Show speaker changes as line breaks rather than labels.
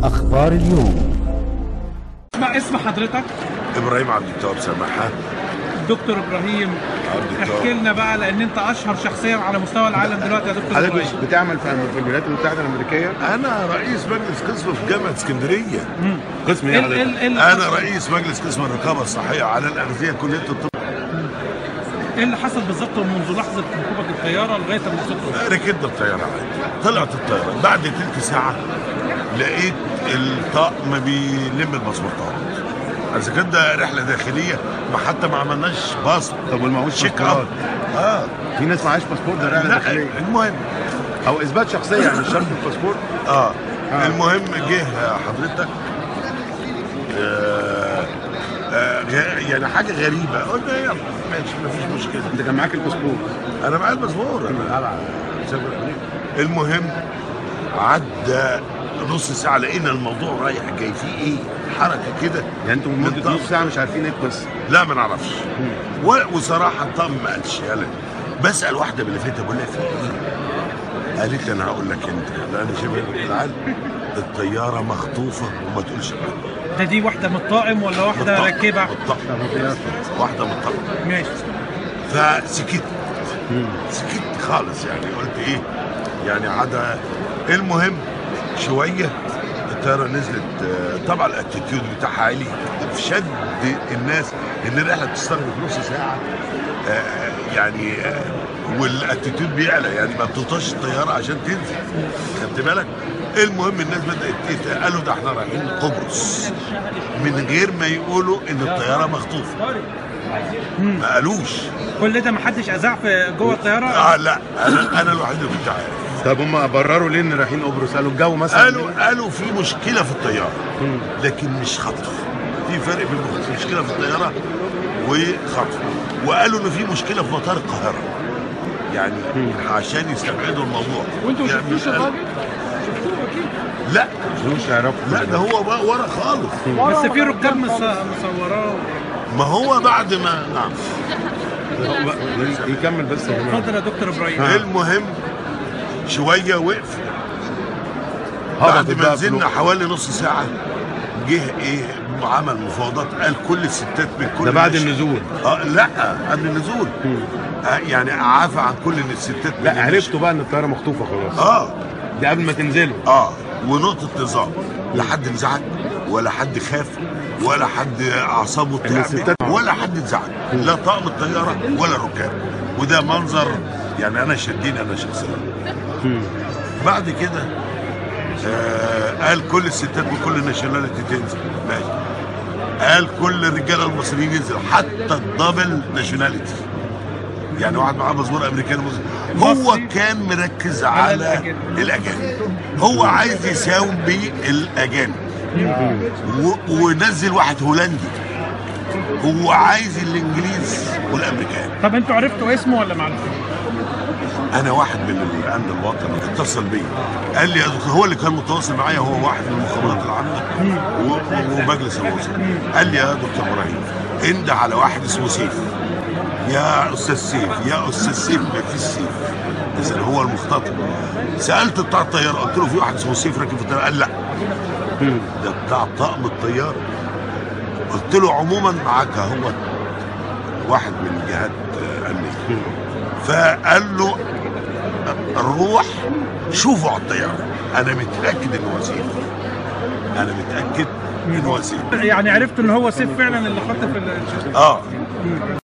أخبار اليوم
اسم اسم حضرتك
ابراهيم عبد التواب سامحها
دكتور ابراهيم
عبد
احكي
التواب
لنا بقى لان انت اشهر شخصيه على مستوى العالم دلوقتي يا دكتور
حضرتك
ابراهيم
بتعمل في في الولايات المتحده الامريكيه
انا رئيس مجلس قسم في جامعه اسكندريه
قسم
ايه
ايه
ال-
حضرتك؟
ال- ال-
انا رئيس مجلس قسم الرقابه الصحيه على الاغذيه كليه الطب
ايه اللي حصل بالظبط منذ لحظه ركوبك الطياره لغايه ما وصلت
ركبنا الطياره عادي طلعت الطياره بعد تلت ساعه لقيت الطقم بيلم الباسبورتات اذا كان ده رحله داخليه ما حتى ما عملناش باص
طب والمعهوش
شيك اب
باسبورات
اه
في ناس معهاش باسبور ده رحله
لا
داخليه
المهم
او اثبات شخصيه يعني مش شرط الباسبور
اه
آه.
المهم جه حضرتك آه آه غ- يعني حاجه غريبه قلنا يلا ماشي مفيش مشكله
انت كان معاك الباسبور
انا معايا الباسبور انا مسافر أمريكا. المهم عدى نص ساعه لقينا الموضوع رايح جاي فيه ايه حركه كده
يعني انتوا لمده
الطقم.
نص ساعه مش عارفين ايه القصه
لا ما نعرفش و- وصراحه الطقم ما قالش يلا بسال واحده من اللي فاتت بقول لها في ايه؟ قالت لي انا هقول لك انت لا انا شبه العيال الطياره مخطوفه وما تقولش حاجه
ده دي واحده من الطاقم ولا واحده
بالطقم.
راكبه
بالطقم. واحده من الطقم
ماشي
فسكت سكت خالص يعني قلت ايه يعني عدا المهم شويه الطياره نزلت آه، طبعا الاتيتيود بتاعها عالي في شد الناس ان الرحله بتستغرق نص ساعه آه، يعني آه، والاتيتيود بيعلى يعني ما بتطش الطياره عشان تنزل خدت بالك المهم الناس بدات تت- قالوا ده احنا رايحين قبرص من غير ما يقولوا ان الطياره مخطوفه ما قالوش
كل ده ما حدش اذاع في جوه الطياره
اه لا انا انا الوحيد اللي كنت عارف
طب هم برروا ليه ان رايحين قبرص قالوا الجو مثلا
قالوا قالوا في مشكله في الطياره لكن مش خطف في فرق بين مشكله في الطياره وخطف وقالوا ان في مشكله في مطار القاهره يعني عشان يستبعدوا الموضوع
وانتوا
يعني
شفتوش
قال-
الراجل؟
لا
مش يعرفوا
لا ده هو بقى ورا خالص
بس في ركاب مص- مصوراه
ما هو بعد ما نعم
يكمل بس يا جماعه
اتفضل يا دكتور ابراهيم
المهم شويه وقف
هبط
بعد ما
بقى
نزلنا
فلوس.
حوالي نص ساعه جه ايه عمل مفاوضات قال كل الستات من كل
ده بعد
الناس-
النزول
اه لا قبل النزول آه يعني عافى عن كل ان الستات
لا
من
عرفتوا بقى ان الطياره مخطوفه خلاص
اه
ده قبل ما تنزلوا
اه ونقطه نظام لا حد انزعج ولا حد خاف ولا حد اعصابه تعبت
الستات-
ولا حد انزعج لا طاقم الطياره ولا الركاب وده منظر يعني انا شديني انا شخصيا بعد كده آه قال كل الستات وكل الناشوناليتي تنزل ماشي قال كل الرجاله المصريين ينزل حتى الدبل ناشوناليتي يعني واحد معاه باسبور امريكاني مصري هو
مصري.
كان مركز على
الأجانب.
الاجانب هو عايز يساوم بالاجانب و- ونزل واحد هولندي هو عايز الانجليز والامريكان
طب انتوا عرفتوا اسمه ولا ما عرفتوش؟
انا واحد من الامن الوطني اتصل بيا قال لي يا دكتور هو اللي كان متواصل معايا هو واحد من المخابرات العامه و- ومجلس الوزراء قال لي يا دكتور ابراهيم انده على واحد اسمه سيف يا استاذ سيف يا استاذ سيف ما فيش سيف اذا هو المختطف سالت بتاع الطياره قلت له في واحد اسمه سيف راكب في الطياره قال لا ده بتاع طقم الطياره قلت له عموما معاك هو واحد من جهات آه، امنيه فقال له روح شوفوا على الطياره انا متاكد انه وزير انا متاكد انه وزير
يعني عرفتوا ان هو سيف فعلا اللي خطف ال-
اه